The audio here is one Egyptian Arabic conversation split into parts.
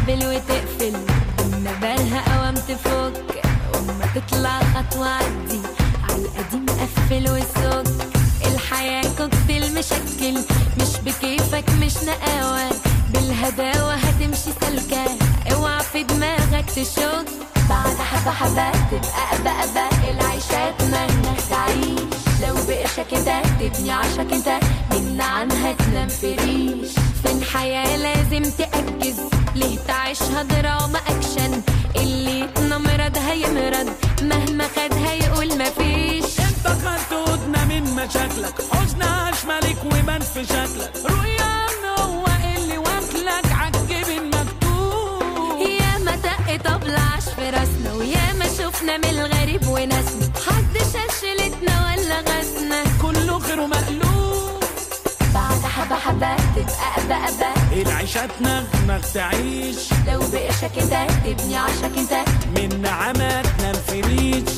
تستقبل وتقفل إن بالها أوام تفك وما تطلع خطوة عدي عالقديم قفل وسك الحياة كوكتيل مشكل مش بكيفك مش نقاوة بالهداوة هتمشي سلكة اوعى في دماغك تشك بعد حبة حبة تبقى أبا أبا العيشة تمنى تعيش لو بقشك انت تبني عشك انت من عنها تنام في ريش في الحياة لازم تأجز ليه تعيشها دراما أكشن اللي يتنمرض هيمرض مهما خد هيقول مفيش انت خدت ودنا من مشاكلك حزن اشملك وبان في شكلك رؤيا هو اللي واكلك عالجبين مكتوب يا ما دق طبلعش في راسنا ويا ما شفنا من الغريب وناسنا حد شلتنا ولا غسنا كله خير ومقلوب بعد حبة حبة تبقى أبا أبا العيشة تنغنغ تعيش لو بقشك انت تبني عشك انت من نعمة تنام في ريش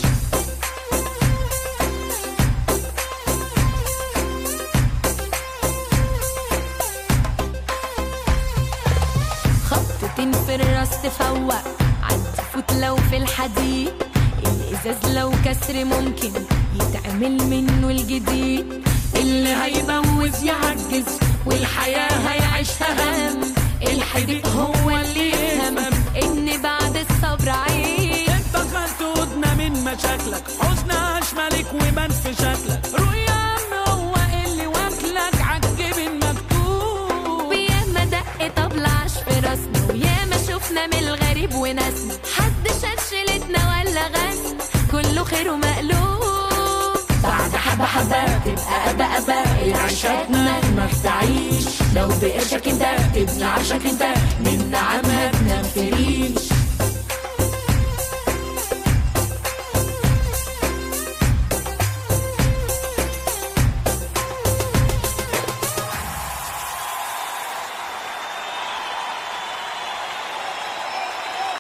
خطتين في الراس تفوق عدي فوت لو في الحديد الازاز لو كسر ممكن يتعمل منه الجديد اللي هيبوز يعجز والحياة هيعيشها هم الحديد هو اللي يفهم ان بعد الصبر عيش انت خدت ودنا من مشاكلك حزن اشملك وبان في شكلك رؤيا هو اللي واكلك عالجبين مكتوب ويا ما دق طبلعش في راسنا ويا ما شفنا من الغريب وناسنا حد شلتنا ولا غسنا كله خير ومقلوب بعد حبة حبة تبقى أبا أبا العيشة تنغنغ تعيش لو بقرشك انت تبني عرشك انت من نعمها تنام في ريش